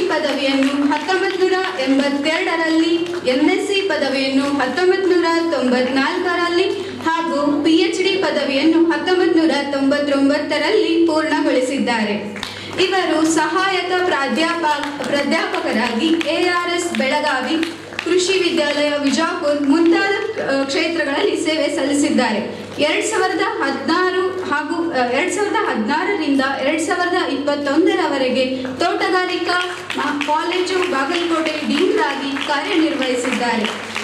ಪದವಿಯನ್ನು ಹತ್ತೊಂಬತ್ತು ನೂರ ಎಂಬತ್ತೆರಡರಲ್ಲಿ ಎಂಎಸ್ಸಿ ಪದವಿಯನ್ನು ಹತ್ತೊಂಬತ್ತು ನೂರ ತೊಂಬತ್ನಾಲ್ಕರಲ್ಲಿ ಹಾಗೂ ಪಿಎಚ್ ಡಿ ಪದವಿಯನ್ನು ಹತ್ತೊಂಬತ್ತು ನೂರ ತೊಂಬತ್ತೊಂಬತ್ತರಲ್ಲಿ ಪೂರ್ಣಗೊಳಿಸಿದ್ದಾರೆ ಇವರು ಸಹಾಯಕ ಪ್ರಾಧ್ಯಾಪ ಪ್ರಾಧ್ಯಾಪಕರಾಗಿ ಎಆರ್ಎಸ್ ಬೆಳಗಾವಿ ಕೃಷಿ ವಿದ್ಯಾಲಯ ವಿಜಾಪುರ್ ಮುಂತಾದ ಆ, ಕ್ಷೇತ್ರಗಳಲ್ಲಿ ಸೇವೆ ಸಲ್ಲಿಸಿದ್ದಾರೆ ಎರಡ್ ಸಾವಿರದ ಹದಿನಾರು ಹಾಗೂ ಆ, ಎರಡ್ ಸಾವಿರದ ಹದಿನಾರರಿಂದ ಎರಡ್ ಸಾವಿರದ ಇಪ್ಪತ್ತೊಂದರವರೆಗೆ ತೋಟಗಾರಿಕಾ ಮಹಾ- ಕಾಲೇಜು ಬಾಗಲಕೋಟೆ ಡೀನ್ ಆಗಿ ಕಾರ್ಯನಿರ್ವಹಿಸಿದ್ದಾರೆ